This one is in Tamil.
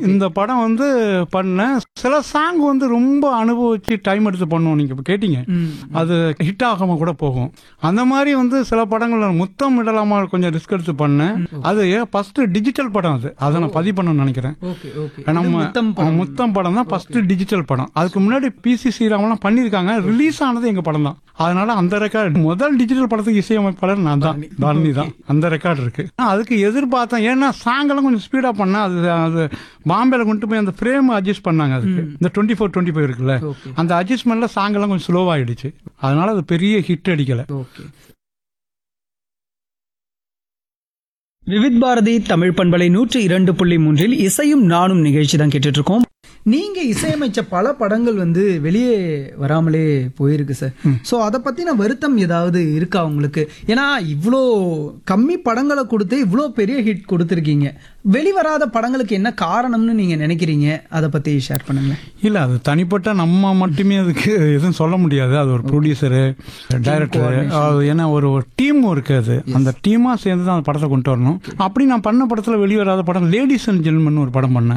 இந்த படம் வந்து பண்ணேன் சில சாங் வந்து ரொம்ப அனுபவிச்சு டைம் எடுத்து பண்ணுவோம் நீங்க இப்ப கேட்டீங்க ம். அது ஹிட் ஆகாம கூட போகும் அந்த மாதிரி வந்து சில படங்கள்ல முத்தம் இடலாமா கொஞ்சம் ரிஸ்க் எடுத்து பண்ணேன் அது ஃபர்ஸ்ட் டிஜிட்டல் படம் அது அதை நான் பதிவு பண்ணணும்னு நினைக்கிறேன் ஓகே ஓகே நம்ம இது முத்தம் படம். முத்தம் படம் தான் ஃபர்ஸ்ட் டிஜிட்டல் படம் அதுக்கு முன்னாடி பிசி ஸ்ரீராமெல்லாம் பண்ணியிருக்காங்க ரிலீஸ் ஆனது எங்க படம் தான் அதனால அந்த ரெக்கார்டு முதல் டிஜிட்டல் படத்துக்கு இசையமைப்பாளர் நான் தான் தாரணி தான் அந்த ரெக்கார்டு இருக்கு நான் அதுக்கு எதிர்பார்த்தேன் ஏன்னா சாங்கெல்லாம் கொஞ்சம் ஸ்பீடா பண்ணா அது அது பாம்பேல கொண்டு போய் அந்த ஃப்ரேம் அட்ஜஸ்ட் பண்ணாங்க அதுக்கு இந்த டுவெண்ட்டி ஃபோர் டுவெண்ட்டி ஃபைவ் இருக்குல்ல ஓகே அந்த அட்ஜஸ்ட்மெண்ட்ல சாங்கெல்லாம் கொஞ்சம் ஸ்லோவாயிடுச்சு அதனால அது பெரிய ஹிட் அடிக்கல ஓகே விவித் பாரதி தமிழ் பண்பலை நூற்றி இரண்டு புள்ளி மூன்றில் இசையும் நானும் நிகழ்ச்சி தான் கேட்டுட்டு இருக்கோம் நீங்க இசையமைச்ச பல படங்கள் வந்து வெளியே வராமலே போயிருக்கு சார் சோ அதை பத்தின வருத்தம் ஏதாவது இருக்கா உங்களுக்கு ஏன்னா இவ்வளோ கம்மி படங்களை கொடுத்து இவ்வளோ பெரிய ஹிட் கொடுத்துருக்கீங்க வெளிவராத படங்களுக்கு என்ன காரணம்னு நீங்க நினைக்கிறீங்க அதை பத்தி ஷேர் பண்ணுங்களேன் இல்ல அது தனிப்பட்ட நம்ம மட்டுமே அதுக்கு எதுவும் சொல்ல முடியாது அது ஒரு ப்ரொடியூசரு டைரக்டர் ஏன்னா ஒரு டீம் இருக்கு அது அந்த டீமா சேர்ந்து தான் அந்த படத்தை கொண்டு வரணும் அப்படி நான் பண்ண படத்துல வெளிவராத படம் லேடிஸ் அண்ட் ஜென்மன் ஒரு படம் பண்ணேன்